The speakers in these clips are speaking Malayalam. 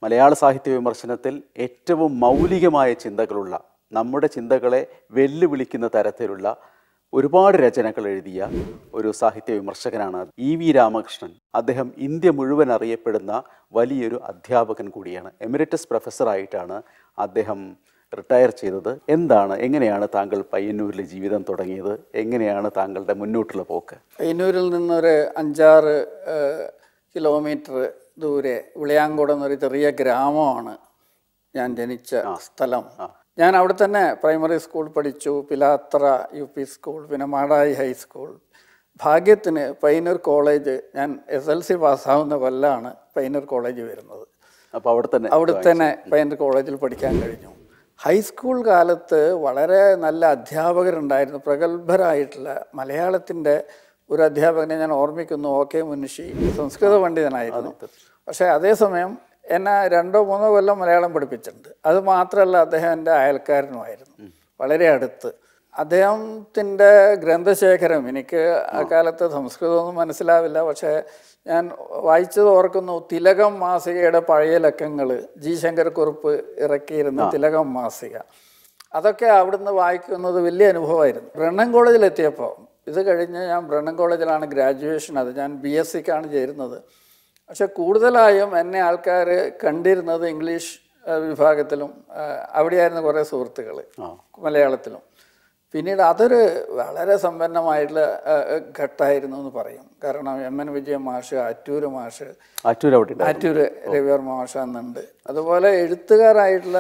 മലയാള സാഹിത്യ വിമർശനത്തിൽ ഏറ്റവും മൗലികമായ ചിന്തകളുള്ള നമ്മുടെ ചിന്തകളെ വെല്ലുവിളിക്കുന്ന തരത്തിലുള്ള ഒരുപാട് രചനകൾ എഴുതിയ ഒരു സാഹിത്യ വിമർശകനാണ് ഇ വി രാമകൃഷ്ണൻ അദ്ദേഹം ഇന്ത്യ മുഴുവൻ അറിയപ്പെടുന്ന വലിയൊരു അധ്യാപകൻ കൂടിയാണ് എമിരറ്റസ് പ്രൊഫസറായിട്ടാണ് അദ്ദേഹം റിട്ടയർ ചെയ്തത് എന്താണ് എങ്ങനെയാണ് താങ്കൾ പയ്യന്നൂരിലെ ജീവിതം തുടങ്ങിയത് എങ്ങനെയാണ് താങ്കളുടെ മുന്നോട്ടുള്ള പോക്ക് പയ്യന്നൂരിൽ നിന്നൊരു അഞ്ചാറ് ഏഹ്, കിലോമീറ്റർ ദൂരെ വിളയാങ്കോട് എന്നൊരു ചെറിയ ഗ്രാമമാണ് ഞാൻ ജനിച്ച സ്ഥലം ഞാൻ അവിടെ തന്നെ പ്രൈമറി സ്കൂൾ പഠിച്ചു പിലാത്ര യു പി സ്കൂൾ പിന്നെ മാടായി ഹൈസ്കൂൾ ഭാഗ്യത്തിന് പയ്യന്നൂർ കോളേജ് ഞാൻ എസ് എൽ സി പാസ്സാവുന്ന കൊല്ലാണ് പയ്യന്നൂർ കോളേജ് വരുന്നത് അപ്പോൾ അവിടെ തന്നെ അവിടെ തന്നെ പയ്യന്നൂർ കോളേജിൽ പഠിക്കാൻ കഴിഞ്ഞു ഹൈസ്കൂൾ കാലത്ത് വളരെ നല്ല അധ്യാപകരുണ്ടായിരുന്നു പ്രഗത്ഭരായിട്ടുള്ള മലയാളത്തിൻ്റെ ഒരു അധ്യാപകനെ ഞാൻ ഓർമ്മിക്കുന്നു ഓ കെ മുൻഷി സംസ്കൃത പണ്ഡിതനായിരുന്നു പക്ഷേ അതേസമയം എന്നെ രണ്ടോ മൂന്നോ കൊല്ലം മലയാളം പഠിപ്പിച്ചിട്ടുണ്ട് അത് മാത്രമല്ല അദ്ദേഹം എൻ്റെ അയൽക്കാരനുമായിരുന്നു വളരെ അടുത്ത് അദ്ദേഹത്തിൻ്റെ ഗ്രന്ഥശേഖരം എനിക്ക് ആ കാലത്ത് സംസ്കൃതമൊന്നും മനസ്സിലാവില്ല പക്ഷേ ഞാൻ വായിച്ചത് ഓർക്കുന്നു തിലകം മാസികയുടെ പഴയ ലക്കങ്ങൾ ജി ശങ്കരക്കുറുപ്പ് ഇറക്കിയിരുന്ന തിലകം മാസിക അതൊക്കെ അവിടുന്ന് വായിക്കുന്നത് വലിയ അനുഭവമായിരുന്നു ബ്രണ്ണൻ കോളേജിലെത്തിയപ്പോൾ ഇത് കഴിഞ്ഞ് ഞാൻ ബ്രണ്ണൻ കോളേജിലാണ് ഗ്രാജുവേഷൻ അത് ഞാൻ ബി എസ് സിക്കാണ് ചേരുന്നത് പക്ഷെ കൂടുതലായും എന്നെ ആൾക്കാർ കണ്ടിരുന്നത് ഇംഗ്ലീഷ് ആ, വിഭാഗത്തിലും ആ, അവിടെയായിരുന്നു കുറേ സുഹൃത്തുക്കൾ മലയാളത്തിലും പിന്നീട് അതൊരു വളരെ സമ്പന്നമായിട്ടുള്ള ആ, ഘട്ടമായിരുന്നു എന്ന് പറയും കാരണം എം എൻ വിജയ മാഷ് അറ്റൂര് മാഷ് ആറ്റൂർ അവിടെ ഉണ്ടായിരുന്നു. ആറ്റൂര് രവിവർമ്മ മാഷ എന്നുണ്ട് അതുപോലെ എഴുത്തുകാരായിട്ടുള്ള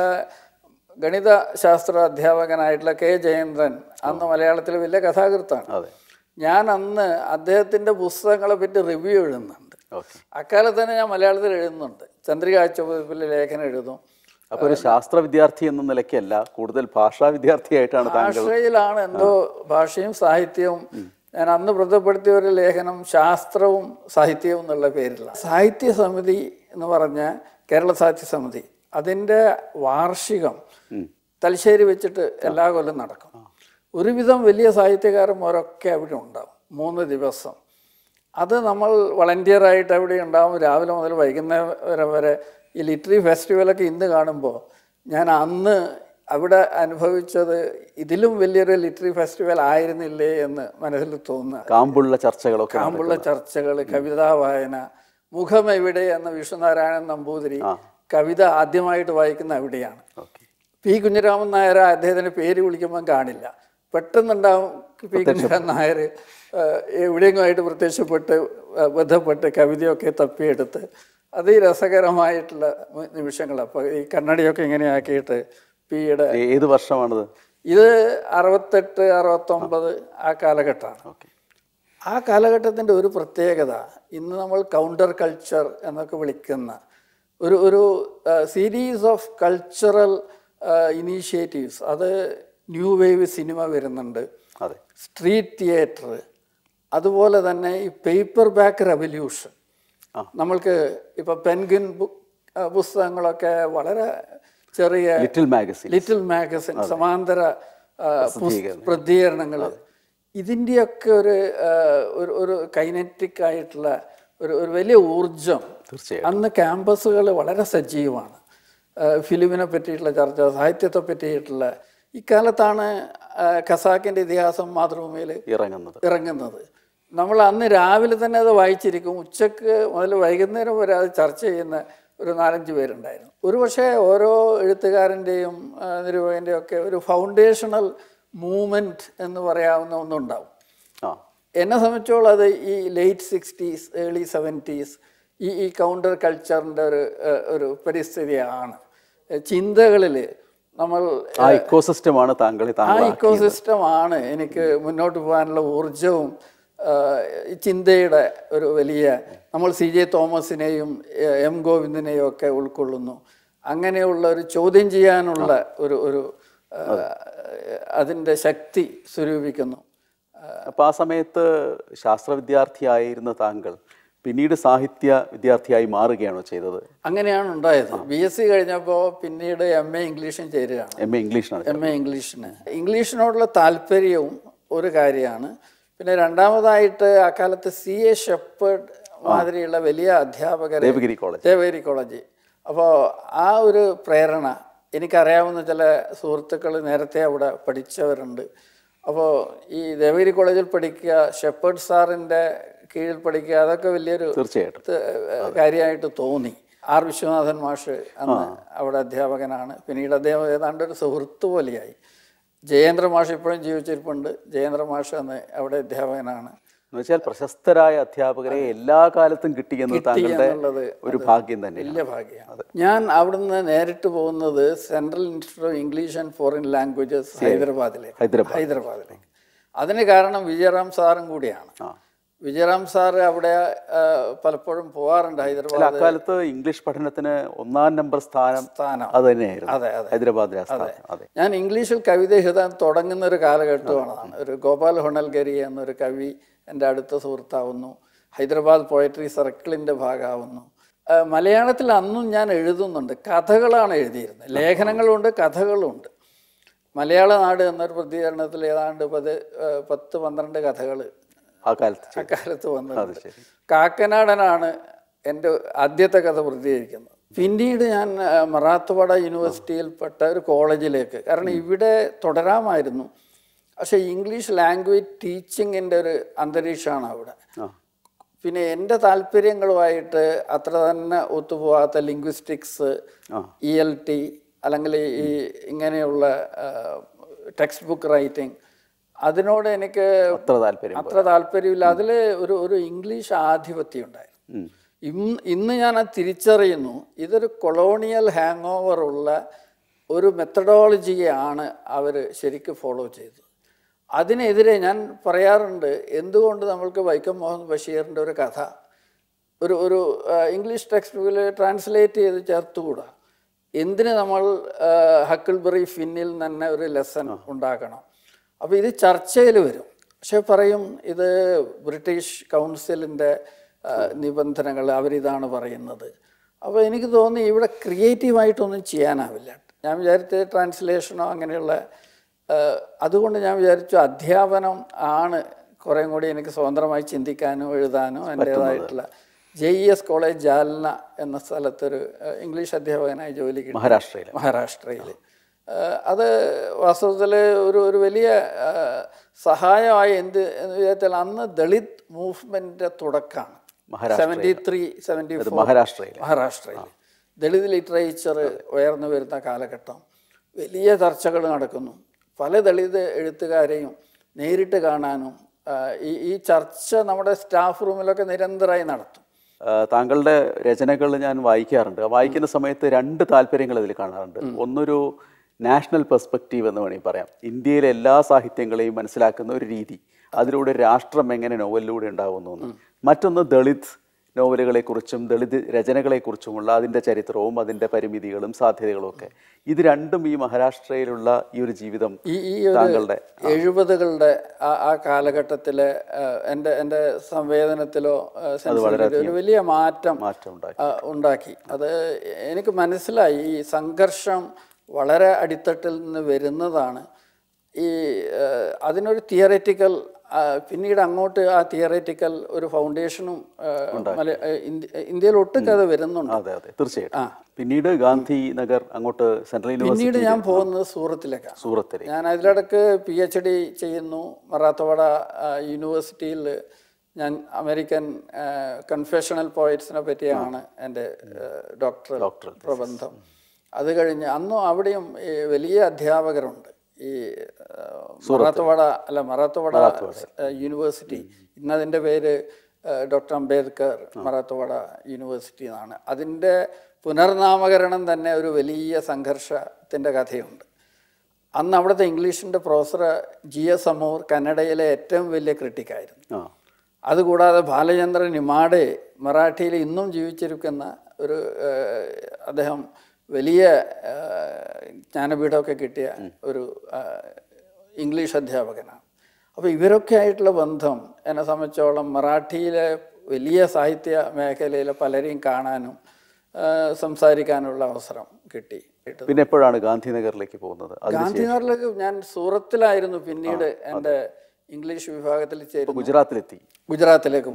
ഗണിത ശാസ്ത്ര അധ്യാപകനായിട്ടുള്ള കെ ജയേന്ദ്രൻ അന്ന് മലയാളത്തിൽ വലിയ കഥാകൃത്താണ് അതെ ഞാൻ അന്ന് അദ്ദേഹത്തിൻ്റെ പുസ്തകങ്ങളെ പറ്റി റിവ്യൂ എഴുതുന്നുണ്ട് ഓക്കെ അക്കാലത്ത് തന്നെ ഞാൻ മലയാളത്തിൽ എഴുതുന്നുണ്ട് ചന്ദ്രിക ആഴ്ചപ്പതിപ്പിൽ ലേഖനം എഴുതും അപ്പോൾ ഒരു ശാസ്ത്ര വിദ്യാർത്ഥി എന്ന നിലയ്ക്കല്ല കൂടുതൽ ഭാഷാ വിദ്യാർത്ഥിയായിട്ടാണ് താങ്കൾ ഭാഷയിലാണ് എന്തോ ഭാഷയും സാഹിത്യവും ഞാൻ അന്ന് ബന്ധപ്പെടുത്തിയ ഒരു ലേഖനം ശാസ്ത്രവും സാഹിത്യവും എന്നുള്ള പേരിലാണ് സാഹിത്യ സമിതി എന്ന് പറഞ്ഞ കേരള സാഹിത്യ സമിതി അതിൻ്റെ വാർഷികം തലശ്ശേരി വെച്ചിട്ട് എല്ലാ കൊല്ലം നടക്കും ഒരുവിധം വലിയ സാഹിത്യകാരന്മാരൊക്കെ അവിടെ ഉണ്ടാവും മൂന്ന് ദിവസം അത് നമ്മൾ വളണ്ടിയറായിട്ട് അവിടെ ഉണ്ടാവും രാവിലെ മുതൽ വൈകുന്നേരം വരെ ഈ ലിറ്ററി ഫെസ്റ്റിവലൊക്കെ ഇന്ന് കാണുമ്പോൾ ഞാൻ അന്ന് അവിടെ അനുഭവിച്ചത് ഇതിലും വലിയൊരു ലിറ്ററി ഫെസ്റ്റിവൽ ആയിരുന്നില്ലേ എന്ന് മനസ്സിൽ തോന്നുക കാമ്പുള്ള ചർച്ചകളൊക്കെ കാമ്പുള്ള ചർച്ചകൾ കവിതാ വായന മുഖം എവിടെ എന്ന വിഷ്ണുനാരായണൻ നമ്പൂതിരി കവിത ആദ്യമായിട്ട് വായിക്കുന്ന അവിടെയാണ് ഓക്കെ പി കുഞ്ഞിരാമൻ നായർ അദ്ദേഹത്തിന് പേര് വിളിക്കുമ്പം കാണില്ല പെട്ടെന്നുണ്ടാവും പി കുഞ്ഞിരാമൻ നായർ എവിടെയെങ്കിലുമായിട്ട് പ്രത്യക്ഷപ്പെട്ട് ആ, ബന്ധപ്പെട്ട് കവിതയൊക്കെ തപ്പിയെടുത്ത് അതിരസകരമായിട്ടുള്ള നിമിഷങ്ങൾ അപ്പോൾ ഈ കണ്ണടിയൊക്കെ ഇങ്ങനെ ആക്കിയിട്ട് പിയുടെ ഏത് വർഷമാണത് ഇത് അറുപത്തെട്ട് അറുപത്തൊമ്പത് ആ കാലഘട്ടമാണ് ഓക്കെ ആ കാലഘട്ടത്തിൻ്റെ ഒരു പ്രത്യേകത ഇന്ന് നമ്മൾ കൗണ്ടർ കൾച്ചർ എന്നൊക്കെ വിളിക്കുന്ന ഒരു ഒരു സീരീസ് ഓഫ് കൾച്ചറൽ ഇനീഷ്യേറ്റീവ്സ് അത് ന്യൂ വേവ് സിനിമ വരുന്നുണ്ട് അതെ സ്ട്രീറ്റ് തിയേറ്റർ അതുപോലെ തന്നെ ഈ പേപ്പർ ബാക്ക് റെവല്യൂഷൻ ആ. നമ്മൾക്ക് ഇപ്പോൾ പെൻഗിൻ ബുക്ക് പുസ്തകങ്ങളൊക്കെ വളരെ ചെറിയ ലിറ്റിൽ മാഗസിൻ ലിറ്റിൽ മാഗസിൻ സമാന്തര ആ, പുസ്- പ്രസിദ്ധീകരണങ്ങൾ ഇതിൻ്റെയൊക്കെ ഒരു ആ, ഒരു ഒരു കൈനറ്റിക് ആയിട്ടുള്ള ഒരു ഒരു വലിയ ഊർജം തീർച്ചയായും അന്ന് ക്യാമ്പസുകൾ വളരെ സജീവമാണ് ആ, ഫിലിമിനെ പറ്റിയിട്ടുള്ള ചർച്ച സാഹിത്യത്തെ പറ്റിയിട്ടുള്ള ഇക്കാലത്താണ് ആ, ഖസാക്കിൻ്റെ ഇതിഹാസം മാതൃഭൂമിയിൽ ഇറങ്ങുന്നത് ഇറങ്ങുന്നത് നമ്മൾ അന്ന് രാവിലെ തന്നെ അത് വായിച്ചിരിക്കും ഉച്ചക്ക് മുതൽ വൈകുന്നേരം വരെ അത് ചർച്ച ചെയ്യുന്ന ഒരു നാലഞ്ച് പേരുണ്ടായിരുന്നു ഒരു പക്ഷേ ഓരോ എഴുത്തുകാരൻ്റെയും നിരൂപകൻ്റെയും ഒക്കെ ഒരു ഫൗണ്ടേഷണൽ മൂവ്മെൻറ്റ് എന്ന് പറയാവുന്ന ഒന്നുണ്ടാവും ആ എന്നെ സംബന്ധിച്ചോളം അത് ഈ ലേറ്റ് സിക്സ്റ്റീസ് ഏർലി സെവൻറ്റീസ് ഈ ഈ കൗണ്ടർ കൾച്ചറിൻ്റെ ഒരു ഏഹ്, ഒരു പരിസ്ഥിതിയാണ് ചിന്തകളിൽ നമ്മൾ ആ ഇക്കോസിസ്റ്റമാണ് താങ്കൾ ആ താങ്കൾ ഇക്കോസിസ്റ്റം ആണ് എനിക്ക് മുന്നോട്ട് പോകാനുള്ള ഊർജവും ആ, ഈ ചിന്തയുടെ ഒരു വലിയ നമ്മൾ സി ജെ തോമസിനെയും എ, എം ഗോവിന്ദനെയും ഒക്കെ ഉൾക്കൊള്ളുന്നു അങ്ങനെയുള്ള ഒരു ചോദ്യം ചെയ്യാനുള്ള ഒരു ഒരു ആ, അതിൻ്റെ ശക്തി സ്വരൂപിക്കുന്നു അപ്പോൾ ആ സമയത്ത് ശാസ്ത്ര വിദ്യാർത്ഥിയായിരുന്ന താങ്കൾ പിന്നീട് സാഹിത്യ വിദ്യാർത്ഥിയായി മാറുകയാണോ ചെയ്തത് അങ്ങനെയാണ് ഉണ്ടായത് ബി എസ് സി കഴിഞ്ഞപ്പോൾ പിന്നീട് എം എ ഇംഗ്ലീഷും ചേരുകയാണ് എം എ ഇംഗ്ലീഷിനാണ് എം എ ഇംഗ്ലീഷിന് ഇംഗ്ലീഷിനോടുള്ള താല്പര്യവും ഒരു കാര്യമാണ് പിന്നെ രണ്ടാമതായിട്ട് അക്കാലത്ത് സി എ ഷെപ്പേർഡ് മാതിരിയുള്ള വലിയ അധ്യാപകരെ ദേവഗിരി കോളേജ് ദേവഗിരി കോളേജ് അപ്പോൾ ആ ഒരു പ്രേരണ എനിക്കറിയാവുന്ന ചില സുഹൃത്തുക്കൾ നേരത്തെ അവിടെ പഠിച്ചവരുണ്ട് അപ്പോൾ ഈ ദേവഗിരി കോളേജിൽ പഠിക്കുക ഷെപ്പേർഡ് സാറിൻ്റെ കീഴിൽ പഠിക്കുക അതൊക്കെ വലിയൊരു തീർച്ചയായിട്ടും ത്- കാര്യമായിട്ട് തോന്നി ആർ വിശ്വനാഥൻ മാഷ് അന്ന് അവിടെ അധ്യാപകനാണ് പിന്നീട് അദ്ദേഹം ഏതാണ്ട് ഒരു സുഹൃത്ത് പോലെയായി ജയേന്ദ്ര മാഷ് ഇപ്പോഴും ജീവിച്ചിരിപ്പുണ്ട് ജയേന്ദ്ര മാഷ് അന്ന് അവിടെ അധ്യാപകനാണ് എന്ന് വെച്ചാൽ പ്രശസ്തരായ അധ്യാപകരെ എല്ലാ കാലത്തും കിട്ടിയെന്ന് താങ്കളുടെ എന്നുള്ളത് ഒരു ഭാഗ്യം തന്നെ വലിയ ഭാഗ്യമാണ് ഞാൻ അവിടുന്ന് നേരിട്ട് പോകുന്നത് central institute of English and foreign languages ഹൈദരാബാദിലേക്ക് ഹൈദരാബാദ് ഹൈദരാബാദിലേക്ക് അതിന് കാരണം വിജയറാം സാറും കൂടിയാണ് ആ വിജയറാം സാറ് അവിടെ ആ, പലപ്പോഴും പോവാറുണ്ട് അല്ല ഹൈദരാബാദ് അക്കാലത്ത് ഇംഗ്ലീഷ് പഠനത്തിന് ഒന്നാം നമ്പർ സ്ഥാനം സ്ഥാനം അത് തന്നെയായിരുന്നു അതെ അതെ ഹൈദരാബാദിലെ ആ സ്ഥാനം അതെ ഞാൻ ഇംഗ്ലീഷിൽ കവിത എഴുതാൻ തുടങ്ങുന്ന ഒരു കാലഘട്ടമാണ് ഒരു ഗോപാൽ ഹൊണൽഗരി എന്നൊരു കവി എൻ്റെ അടുത്ത സുഹൃത്താവുന്നു ഹൈദരാബാദ് പോയട്രി സർക്കിളിൻ്റെ ഭാഗമാവുന്നു ആ, മലയാളത്തിൽ അന്നും ഞാൻ എഴുതുന്നുണ്ട് കഥകളാണ് എഴുതിയിരുന്നത് ലേഖനങ്ങളുണ്ട് കഥകളുണ്ട് മലയാള നാട് എന്നൊരു പ്രതികരണത്തിൽ ഏതാണ്ട് പത് ആ, പത്ത് പന്ത്രണ്ട് കഥകൾ ആ കാലത്ത് ചെയ്തു. അക്കാലത്ത് വന്നത് അത് ശരി കാക്കനാടനാണ് എൻ്റെ ആദ്യത്തെ കഥ പ്രസിദ്ധീകരിക്കുന്നത് പിന്നീട് ഞാൻ ആ, മറാത്തുവാട യൂണിവേഴ്സിറ്റിയിൽപ്പെട്ട ഒരു കോളേജിലേക്ക് കാരണം ഇവിടെ തുടരാമായിരുന്നു പക്ഷേ ഇംഗ്ലീഷ് ലാംഗ്വേജ് ടീച്ചിങ്ങിൻ്റെ ഒരു അന്തരീക്ഷമാണ് അവിടെ ആ പിന്നെ എൻ്റെ താല്പര്യങ്ങളുമായിട്ട് അത്ര തന്നെ ഒത്തുപോകാത്ത ലിംഗ്വിസ്റ്റിക്സ് ആ. ഇ എൽ ടി അല്ലെങ്കിൽ ഈ ഇങ്ങനെയുള്ള ടെക്സ്റ്റ് ബുക്ക് റൈറ്റിംഗ് അതിനോട് എനിക്ക് അത്ര താല്പര്യം അത്ര താല്പര്യമില്ല അതിൽ ഒരു ഒരു ഇംഗ്ലീഷ് ആധിപത്യം ഉണ്ടായിരുന്നു ഉം. ഇന്ന് ഇന്ന് ഞാൻ അത് തിരിച്ചറിയുന്നു ഇതൊരു കൊളോണിയൽ ഹാങ് ഓവർ ഉള്ള ഒരു മെത്തഡോളജിയാണ് അവർ ശരിക്കും ഫോളോ ചെയ്തത് അതിനെതിരെ ഞാൻ പറയാറുണ്ട് എന്തുകൊണ്ട് നമ്മൾക്ക് വൈക്കം മുഹമ്മദ് ബഷീറിൻ്റെ ഒരു കഥ ഒരു ഒരു ആ, ഇംഗ്ലീഷ് ടെക്സ്റ്റ് ബുക്കിൽ ട്രാൻസ്ലേറ്റ് ചെയ്ത് ചേർത്തുകൂടാ എന്തിന് നമ്മൾ ആ, ഹക്കിൾബറി ഫിന്നിൽ തന്നെ ഒരു ലെസൺ ഉണ്ടാക്കണം അപ്പോൾ ഇത് ചർച്ചയിൽ വരും പക്ഷെ പറയും ഇത് ബ്രിട്ടീഷ് കൗൺസിലിൻ്റെ നിബന്ധനകൾ അവരിതാണ് പറയുന്നത് അപ്പോൾ എനിക്ക് തോന്നി ഇവിടെ ക്രിയേറ്റീവായിട്ടൊന്നും ചെയ്യാനാവില്ല ഞാൻ വിചാരിച്ചത് ട്രാൻസ്ലേഷനോ അങ്ങനെയുള്ള ആ, അതുകൊണ്ട് ഞാൻ വിചാരിച്ചു അധ്യാപനം ആണ് കുറേം കൂടി എനിക്ക് സ്വതന്ത്രമായി ചിന്തിക്കാനോ എഴുതാനോ എൻ്റേതായിട്ടുള്ള J E S college Jalna എന്ന സ്ഥലത്തൊരു ആ, ഇംഗ്ലീഷ് അധ്യാപകനായി ജോലി കിട്ടി മഹാരാഷ്ട്രയിൽ മഹാരാഷ്ട്രയിൽ അത് വാസ്തവത്തിൽ ഒരു ഒരു വലിയ ആ, സഹായമായി എന്ത് എന്ന് വിചാരിച്ചാൽ അന്ന് ദളിത് മൂവ്മെൻറ്റിൻ്റെ തുടക്കമാണ് Maharashtra seventy three seventy four മഹാരാഷ്ട്രയിൽ മഹാരാഷ്ട്രയിൽ ദളിത് ലിറ്ററേച്ചർ ഉയർന്നു വരുന്ന കാലഘട്ടം വലിയ ചർച്ചകൾ നടക്കുന്നു പല ദളിത് എഴുത്തുകാരെയും നേരിട്ട് കാണാനും ആ, ഈ ഈ ചർച്ച നമ്മുടെ സ്റ്റാഫ് റൂമിലൊക്കെ നിരന്തരമായി നടത്തും ആ, താങ്കളുടെ രചനകൾ ഞാൻ വായിക്കാറുണ്ട് ആ വായിക്കുന്ന സമയത്ത് രണ്ട് താല്പര്യങ്ങൾ ഇതിൽ കാണാറുണ്ട് ഒന്നൊരു നാഷണൽ പെർസ്പെക്റ്റീവ് എന്ന് വേണമെങ്കിൽ പറയാം ഇന്ത്യയിലെ എല്ലാ സാഹിത്യങ്ങളെയും മനസ്സിലാക്കുന്ന ഒരു രീതി അതിലൂടെ രാഷ്ട്രം എങ്ങനെ നോവലിലൂടെ ഉണ്ടാകുന്നു എന്ന് മറ്റൊന്ന് ദളിത് നോവലുകളെക്കുറിച്ചും ദളിത് രചനകളെക്കുറിച്ചുമുള്ള അതിൻ്റെ ചരിത്രവും അതിൻ്റെ പരിമിതികളും സാധ്യതകളും ഒക്കെ ഇത് രണ്ടും ഈ മഹാരാഷ്ട്രയിലുള്ള ഈ ഒരു ജീവിതം ഈ ഈ ഒരു താങ്കളുടെ എഴുപതുകളുടെ ആ ആ കാലഘട്ടത്തിലെ ആ, എൻ്റെ എൻ്റെ സംവേദനത്തിലോ ആ, sensibility ഒരു വലിയ മാറ്റം മാറ്റം ഉണ്ടായി ആ, ഉണ്ടാക്കി അത് എനിക്ക് മനസ്സിലായി ഈ സംഘർഷം വളരെ അടിത്തട്ടിൽ നിന്ന് വരുന്നതാണ് ഈ ആ, അതിനൊരു തിയററ്റിക്കൽ പിന്നീട് അങ്ങോട്ട് ആ തിയററ്റിക്കൽ ഒരു ഫൗണ്ടേഷനും ആ, മല- ആ, ഇന്ത്യ- ഇന്ത്യയിൽ ഒട്ടുക്ക് അത് വരുന്നുണ്ട് അതെ അതെ തീർച്ചയായിട്ടും പിന്നീട് ഗാന്ധി നഗർ അങ്ങോട്ട് സെൻട്രൽ പിന്നീട് യൂണിവേഴ്സിറ്റി ഞാൻ പോകുന്നത് സൂറത്തിലേക്കാണ് സൂറത്തിൽ ഞാൻ അതിലിടക്ക് പി എച്ച് ഡി ചെയ്യുന്നു മറാത്തവാട ആ, യൂണിവേഴ്സിറ്റിയിൽ ഞാൻ അമേരിക്കൻ കൺഫെഷണൽ പോയിറ്റ്സിനെ പറ്റിയാണ് എൻ്റെ ഡോക്ടർ Doctoral പ്രബന്ധം അത് കഴിഞ്ഞ് അന്നും അവിടെയും ഈ വലിയ അധ്യാപകരുണ്ട് ഈ ആ, മറാത്തവാട അല്ല മറാത്തവാട ആ, യൂണിവേഴ്സിറ്റി ഇന്നതിൻ്റെ പേര് ഡോക്ടർ അംബേദ്കർ മറാത്തവാട യൂണിവേഴ്സിറ്റി എന്നാണ് അതിൻ്റെ പുനർനാമകരണം തന്നെ ഒരു വലിയ സംഘർഷത്തിൻ്റെ കഥയുണ്ട് അന്ന് അവിടുത്തെ ഇംഗ്ലീഷിൻ്റെ പ്രൊഫസർ ജി എസ് അമൂർ കന്നഡയിലെ ഏറ്റവും വലിയ ക്രിട്ടിക്കായിരുന്നു ആ അതുകൂടാതെ ബാലചന്ദ്രൻ ഇമാടെ മറാഠിയിൽ ഇന്നും ജീവിച്ചിരിക്കുന്ന ഒരു ഏഹ്, അദ്ദേഹം വലിയ ഏഹ്, ജ്ഞാനപീഠമൊക്കെ കിട്ടിയ ഒരു ഏഹ്, ഇംഗ്ലീഷ് അധ്യാപകനാണ് അപ്പോൾ ഇവരൊക്കെ ആയിട്ടുള്ള ബന്ധം എന്നെ സംബന്ധിച്ചോളം മറാഠിയിലെ വലിയ സാഹിത്യ മേഖലയിലെ പലരെയും കാണാനും ഏഹ്, സംസാരിക്കാനുള്ള അവസരം കിട്ടി പിന്നെ എപ്പോഴാണ് ഗാന്ധിനഗറിലേക്ക് പോകുന്നത് അത് ഗാന്ധിനഗറിലേക്ക് ഞാൻ സൂറത്തിലായിരുന്നു പിന്നീട് എൻ്റെ ഇംഗ്ലീഷ് വിഭാഗത്തിൽ ചേരുന്നു ഗുജറാത്തിലെത്തി ഗുജറാത്തിലേക്ക് പോകുന്നു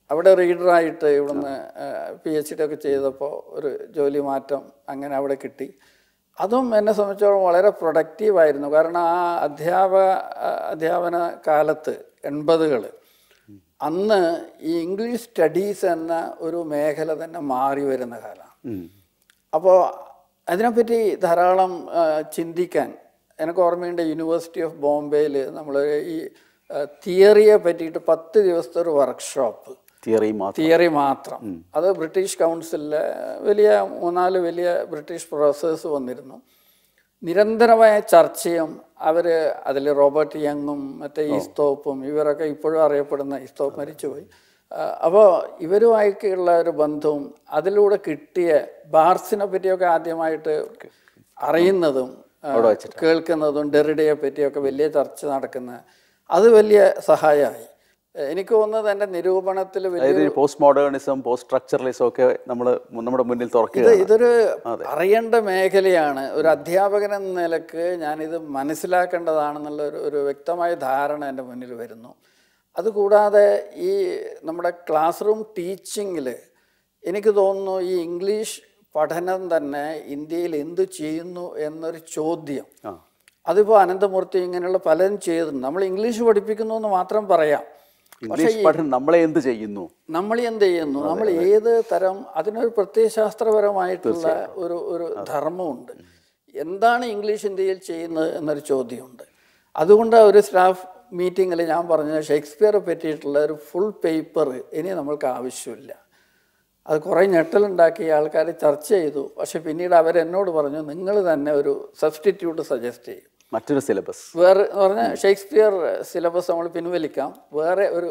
അവിടെ റീഡറായിട്ട് ഇവിടുന്ന് പി എച്ച് ഡി ഒക്കെ ചെയ്തപ്പോൾ ഒരു ജോലി മാറ്റം അങ്ങനെ അവിടെ കിട്ടി അതും എന്നെ സംബന്ധിച്ചോളം വളരെ പ്രൊഡക്റ്റീവായിരുന്നു കാരണം ആ അധ്യാപക അധ്യാപന കാലത്ത് എൺപതുകൾ അന്ന് ഈ ഇംഗ്ലീഷ് സ്റ്റഡീസ് എന്ന ഒരു മേഖല തന്നെ മാറി വരുന്ന കാലമാണ് ഉം. അപ്പോൾ അതിനെപ്പറ്റി ധാരാളം ആ, ചിന്തിക്കാൻ എനിക്ക് ഓർമ്മയുണ്ട് യൂണിവേഴ്സിറ്റി ഓഫ് ബോംബെയിൽ നമ്മൾ ഈ തിയറിയെ പറ്റിയിട്ട് പത്ത് ദിവസത്തെ ഒരു വർക്ക്ഷോപ്പ് തിയറി മാത്രം തിയറി മാത്രം അത് ബ്രിട്ടീഷ് കൗൺസിലിലെ വലിയ മൂന്നാല് വലിയ ബ്രിട്ടീഷ് പ്രൊഫസേഴ്സ് വന്നിരുന്നു നിരന്തരമായ ചർച്ചയും അവർ അതിൽ റോബർട്ട് യങ്ങും മറ്റേ ഈസ്തോപ്പും ഇവരൊക്കെ ഇപ്പോഴും അറിയപ്പെടുന്ന ഈസ്തോപ്പ് മരിച്ചുപോയി അപ്പോൾ ഇവരുമായിട്ടുള്ള ഒരു ബന്ധവും അതിലൂടെ കിട്ടിയ ബാർസിനെ പറ്റിയൊക്കെ ആദ്യമായിട്ട് അറിയുന്നതും ആ, കേൾക്കുന്നതും ഡെറിഡയെ പറ്റിയൊക്കെ വലിയ ചർച്ച നടക്കുന്ന അത് വലിയ സഹായമായി എനിക്ക് തോന്നുന്നത് എൻ്റെ നിരൂപണത്തിൽ വലിയ അതായത് പോസ്റ്റ് മോഡേണിസം പോസ്റ്റ് സ്ട്രക്ചറലിസം ഒക്കെ നമ്മൾ നമ്മുടെ മുന്നിൽ തുറക്കുക ഇതൊരു അറിയേണ്ട മേഖലയാണ് ഒരു അധ്യാപകൻ എന്ന നിലക്ക് ഞാനിത് മനസ്സിലാക്കേണ്ടതാണെന്നുള്ള ഒരു ഒരു വ്യക്തമായ ധാരണ എൻ്റെ മുന്നിൽ വരുന്നു അതുകൂടാതെ ഈ നമ്മുടെ ക്ലാസ് റൂം ടീച്ചിങ്ങിൽ എനിക്ക് തോന്നുന്നു ഈ ഇംഗ്ലീഷ് പഠനം തന്നെ ഇന്ത്യയിൽ എന്തു ചെയ്യുന്നു എന്നൊരു ചോദ്യം ആ അതിപ്പോൾ അനന്തമൂർത്തി ഇങ്ങനെയുള്ള പലരും ചെയ്തിട്ടുണ്ട് നമ്മൾ ഇംഗ്ലീഷ് പഠിപ്പിക്കുന്നു എന്ന് മാത്രം പറയാം ഇംഗ്ലീഷ് പഠനം നമ്മളെ എന്ത് ചെയ്യുന്നു നമ്മൾ എന്ത് ചെയ്യുന്നു നമ്മൾ ഏത് തരം അതിനൊരു പ്രത്യയശാസ്ത്രപരമായിട്ടുള്ള ഒരു ഒരു ധർമ്മമുണ്ട് എന്താണ് ഇംഗ്ലീഷ് ഇന്ത്യയിൽ ചെയ്യുന്നത് എന്നൊരു ചോദ്യമുണ്ട് അതുകൊണ്ട് ഒരു സ്റ്റാഫ് മീറ്റിങ്ങിൽ ഞാൻ പറഞ്ഞത് ഷേക്സ്പിയറെ പറ്റിയിട്ടുള്ള ഒരു ഫുൾ പേപ്പർ ഇനി നമ്മൾക്ക് ആവശ്യമില്ല അത് കുറേ ഞെട്ടലുണ്ടാക്കി ആൾക്കാർ ചർച്ച ചെയ്തു പക്ഷെ പിന്നീട് അവരെന്നോട് പറഞ്ഞു നിങ്ങൾ തന്നെ ഒരു സബ്സ്റ്റിറ്റ്യൂട്ട് സജസ്റ്റ് ചെയ്യും മറ്റൊരു സിലബസ് വേറെ എന്ന് പറഞ്ഞാൽ ഷേക്സ്പിയർ സിലബസ് നമ്മൾ പിൻവലിക്കാം വേറെ ഒരു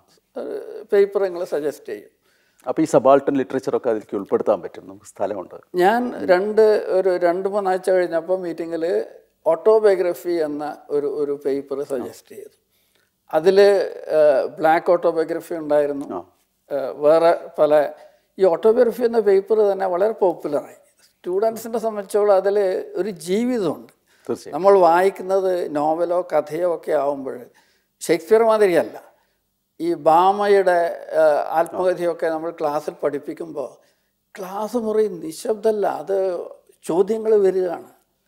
പേപ്പർ നിങ്ങൾ സജസ്റ്റ് ചെയ്യും അപ്പോൾ ഈ സബാൾട്ടൺ ലിറ്ററേച്ചർ ഒക്കെ അതിലേക്ക് ഉൾപ്പെടുത്താൻ പറ്റും നമുക്ക് സ്ഥലമുണ്ട് ഞാൻ രണ്ട് ഒരു രണ്ട് മൂന്നാഴ്ച കഴിഞ്ഞപ്പോൾ മീറ്റിങ്ങിൽ ഓട്ടോബയോഗ്രഫി എന്ന ഒരു ഒരു പേപ്പർ സജസ്റ്റ് ചെയ്തു അതിൽ ബ്ലാക്ക് ഓട്ടോബയോഗ്രഫി ഉണ്ടായിരുന്നു ഏഹ് വേറെ പല ഈ ഓട്ടോബയോഗ്രഫി എന്ന പേപ്പർ തന്നെ വളരെ പോപ്പുലറായി സ്റ്റുഡൻസിനെ സംബന്ധിച്ചോളം അതിൽ ഒരു ജീവിതമുണ്ട് തീർച്ചയായും നമ്മൾ വായിക്കുന്നത് നോവലോ കഥയോ ഒക്കെ ആവുമ്പോൾ ഷേക്സ്പിയർ മാതിരിയല്ല ഈ ബാമയുടെ ആ, ആത്മകഥയൊക്കെ നമ്മൾ ക്ലാസ്സിൽ പഠിപ്പിക്കുമ്പോൾ ക്ലാസ് മുറി നിശബ്ദമല്ല അത് ചോദ്യങ്ങൾ വരികയാണ്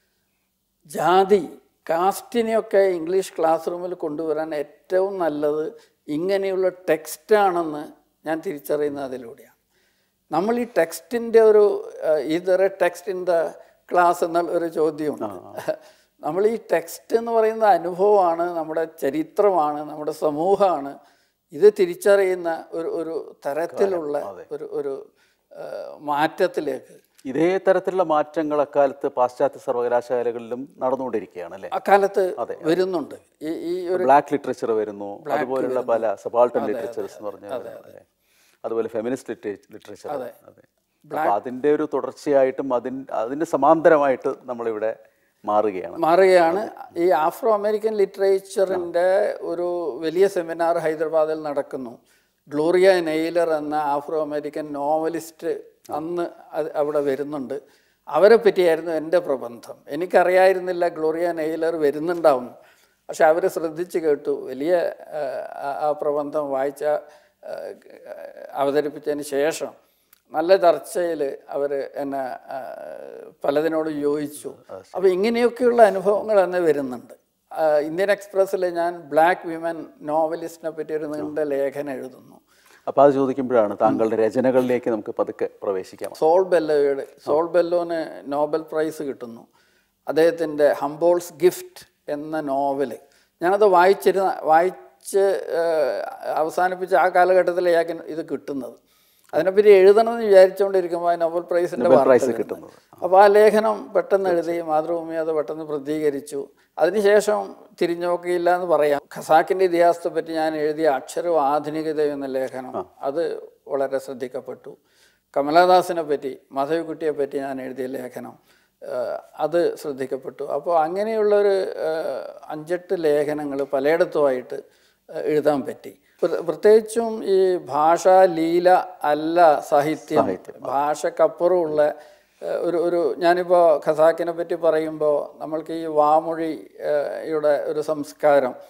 ജാതി കാസ്റ്റിനെയൊക്കെ ഇംഗ്ലീഷ് ക്ലാസ് റൂമിൽ കൊണ്ടുവരാൻ ഏറ്റവും നല്ലത് ഇങ്ങനെയുള്ള ടെക്സ്റ്റാണെന്ന് ഞാൻ തിരിച്ചറിയുന്നത് അതിലൂടെയാണ് നമ്മൾ ഈ ടെക്സ്റ്റിൻ്റെ ഒരു ഇതൊരു ടെക്സ്റ്റ് ഇൻ ദ ക്ലാസ് എന്നുള്ള ഒരു ചോദ്യമുണ്ട് നമ്മൾ ഈ ടെക്സ്റ്റ് എന്ന് പറയുന്ന അനുഭവമാണ് നമ്മുടെ ചരിത്രമാണ് നമ്മുടെ സമൂഹമാണ് ഇത് തിരിച്ചറിയുന്ന ഒരു ഒരു തരത്തിലുള്ള ഒരു ഒരു ആ, മാറ്റത്തിലേക്ക് ഇതേ തരത്തിലുള്ള മാറ്റങ്ങൾ അക്കാലത്ത് പാശ്ചാത്യ സർവകലാശാലകളിലും നടന്നുകൊണ്ടിരിക്കുകയാണ് അല്ലേ അക്കാലത്ത് വരുന്നുണ്ട് ഈ ഈ ഒരു ബ്ലാക്ക് ലിറ്ററേച്ചർ വരുന്നു അതുപോലുള്ള പല സബാൾട്ടൺ ലിറ്ററേച്ചേഴ്സ് എന്ന് പറഞ്ഞ അല്ലേ? അതുപോലെ ഫെമിനിസ്റ്റ് ലിറ്ററേച്ചർ അതെ അപ്പൊ അതിന്റെ ഒരു തുടർച്ചയായിട്ടും അതിൻ അതിന് സമാന്തരമായിട്ട് നമ്മളിവിടെ മാറുകയാണ് മാറുകയാണ് ഈ ആഫ്രോ അമേരിക്കൻ ലിറ്ററേച്ചറിൻ്റെ ഒരു വലിയ സെമിനാർ ഹൈദരാബാദിൽ നടക്കുന്നു ഗ്ലോറിയ നെയ്ലർ എന്ന ആഫ്രോ അമേരിക്കൻ നോവലിസ്റ്റ് അന്ന് അത് അവിടെ വരുന്നുണ്ട് അവരെ പറ്റിയായിരുന്നു എൻ്റെ പ്രബന്ധം എനിക്കറിയായിരുന്നില്ല ഗ്ലോറിയ നെയ്ലർ വരുന്നുണ്ടാവും പക്ഷെ അവർ ശ്രദ്ധിച്ച് കേട്ടു വലിയ ആ, ആ- ആ പ്രബന്ധം വായിച്ച ആ, അവതരിപ്പിച്ചതിന് ശേഷം നല്ല ചർച്ചയിൽ അവർ എന്നെ ആ, പലതിനോട് യോജിച്ചു അപ്പോൾ ഇങ്ങനെയൊക്കെയുള്ള അനുഭവങ്ങൾ തന്നെ വരുന്നുണ്ട് ആ, ഇന്ത്യൻ എക്സ്പ്രസ്സിൽ ഞാൻ ബ്ലാക്ക് വിമൻ നോവലിസ്റ്റിനെ പറ്റി ഒരു നീണ്ട ലേഖനം എഴുതുന്നു അപ്പൊ അത് ചോദിക്കുമ്പോഴാണ് താങ്കളുടെ രചനകളിലേക്ക് നമുക്ക് പതുക്കെ പ്രവേശിക്കാം സോൾ ബെല്ലോയുടെ സോൾ ബെല്ലോന് നോബൽ പ്രൈസ് കിട്ടുന്നു അദ്ദേഹത്തിൻ്റെ ഹംബോൾസ് ഗിഫ്റ്റ് എന്ന നോവല് ഞാനത് വായിച്ചിരുന്ന വായിച്ച് ഏഹ്, അവസാനിപ്പിച്ച ആ കാലഘട്ടത്തിൽ അയാൾക്ക് ഇത് കിട്ടുന്നത് അതിനെപ്പറ്റി എഴുതണമെന്ന് വിചാരിച്ചുകൊണ്ടിരിക്കുമ്പോൾ ആ നോബൽ പ്രൈസിൻ്റെ പ്രൈസ് വാർത്ത കിട്ടുന്നത്. അപ്പോൾ ആ ലേഖനം പെട്ടെന്ന് എഴുതി മാതൃഭൂമി അത് പെട്ടെന്ന് പ്രസിദ്ധീകരിച്ചു അതിനുശേഷം തിരിഞ്ഞു നോക്കിയില്ല എന്ന് പറയാം ഖസാക്കിൻ്റെ ഇതിഹാസത്തെ പറ്റി ഞാൻ എഴുതിയ അക്ഷരവും ആധുനികതയും എന്ന ലേഖനം അത് വളരെ ശ്രദ്ധിക്കപ്പെട്ടു കമലാദാസിനെ പറ്റി മാധവിക്കുട്ടിയെ പറ്റി ഞാൻ എഴുതിയ ലേഖനം ഏഹ്, അത് ശ്രദ്ധിക്കപ്പെട്ടു അപ്പോൾ അങ്ങനെയുള്ളൊരു ഏഹ്, അഞ്ചെട്ട് ലേഖനങ്ങൾ പലയിടത്തുമായിട്ട് ഏഹ്, എഴുതാൻ പറ്റി പ്ര- പ്രത്യേകിച്ചും ഈ ഭാഷാ ലീല അല്ല സാഹിത്യം ഭാഷക്കപ്പുറമുള്ള ഏഹ്, ഒരു ഒരു ഞാനിപ്പോൾ ഖസാക്കിനെ പറ്റി പറയുമ്പോൾ നമ്മൾക്ക് ഈ വാമൊഴി ഏഹ്, യുടെ ഒരു സംസ്കാരം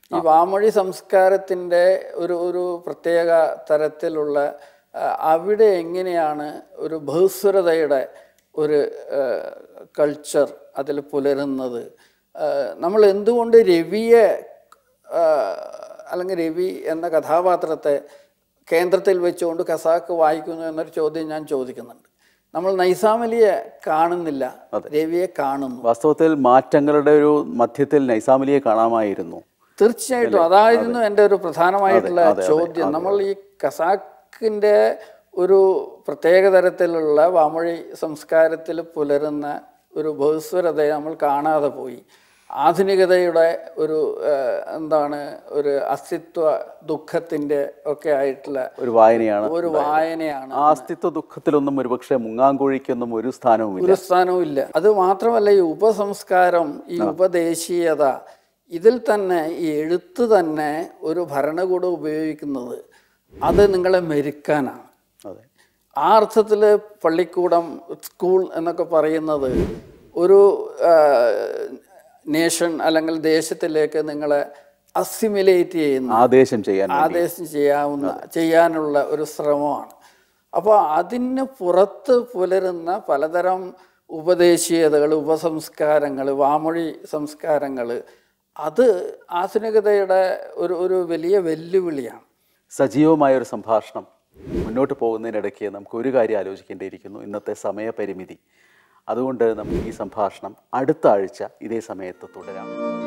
ഈ വാമൊഴി സംസ്കാരത്തിൻ്റെ ഒരു ഒരു പ്രത്യേക തരത്തിലുള്ള ആ, അവിടെ എങ്ങനെയാണ് ഒരു ബഹുസ്വരതയുടെ ഒരു കൾച്ചർ അതിൽ പുലരുന്നത് ആ, നമ്മൾ എന്തുകൊണ്ട് രവിയെ ആ, അല്ലെങ്കിൽ രവി എന്ന കഥാപാത്രത്തെ കേന്ദ്രത്തിൽ വെച്ചുകൊണ്ട് ഖസാക്ക് വായിക്കുന്നു എന്നൊരു ചോദ്യം ഞാൻ ചോദിക്കുന്നുണ്ട് നമ്മൾ നൈസാമലിയെ കാണുന്നില്ല രവിയെ കാണുന്നു വാസ്തവത്തിൽ മാറ്റങ്ങളുടെ ഒരു മധ്യത്തിൽ നൈസാമലിയെ കാണാമായിരുന്നു തീർച്ചയായിട്ടും അതായിരുന്നു എൻ്റെ ഒരു പ്രധാനമായിട്ടുള്ള ചോദ്യം നമ്മൾ ഈ കസാക്കിൻ്റെ ഒരു പ്രത്യേക തരത്തിലുള്ള വാമൊഴി സംസ്കാരത്തിൽ പുലരുന്ന ഒരു ബഹുസ്വരതയെ നമ്മൾ കാണാതെ പോയി ആധുനികതയുടെ ഒരു ഏഹ്, എന്താണ് ഒരു അസ്തിത്വ ദുഃഖത്തിൻ്റെ ഒക്കെ ആയിട്ടുള്ള ഒരു വായനയാണ് ഒരു വായനയാണ് ആ അസ്തിത്വ ദുഃഖത്തിലൊന്നും ഒരുപക്ഷെ മുങ്ങാങ്കുഴിക്കൊന്നും ഒരു സ്ഥാനവുമില്ല ഒരു സ്ഥാനവും ഇല്ല അത് മാത്രമല്ല ഈ ഉപസംസ്കാരം ഈ ഉപദേശീയത ഇതിൽ തന്നെ ഈ എഴുത്ത് തന്നെ ഒരു ഭരണകൂടം ഉപയോഗിക്കുന്നത് അത് നിങ്ങളെ മെരുക്കാനാണ് അതെ ആ അർത്ഥത്തിൽ പള്ളിക്കൂടം സ്കൂൾ എന്നൊക്കെ പറയുന്നത് ഒരു നേഷൻ അല്ലെങ്കിൽ ദേശത്തിലേക്ക് നിങ്ങളെ അസിമിലേറ്റ് ചെയ്യുന്ന ആദേശം ചെയ്യാൻ ആദേശം ചെയ്യാവുന്ന ചെയ്യാനുള്ള ഒരു ശ്രമമാണ് അപ്പോൾ അതിന് പുറത്ത് പുലരുന്ന പലതരം ഉപദേശീയതകൾ ഉപസംസ്കാരങ്ങൾ വാമൊഴി സംസ്കാരങ്ങൾ അത് ആധുനികതയുടെ ഒരു ഒരു വലിയ വെല്ലുവിളിയാണ് സജീവമായ ഒരു സംഭാഷണം മുന്നോട്ട് പോകുന്നതിനിടയ്ക്ക് നമുക്ക് ഒരു കാര്യം ആലോചിക്കേണ്ടിയിരിക്കുന്നു ഇന്നത്തെ സമയപരിമിതി അതുകൊണ്ട് നമുക്ക് ഈ സംഭാഷണം അടുത്ത ആഴ്ച ഇതേ സമയത്ത് തുടരാം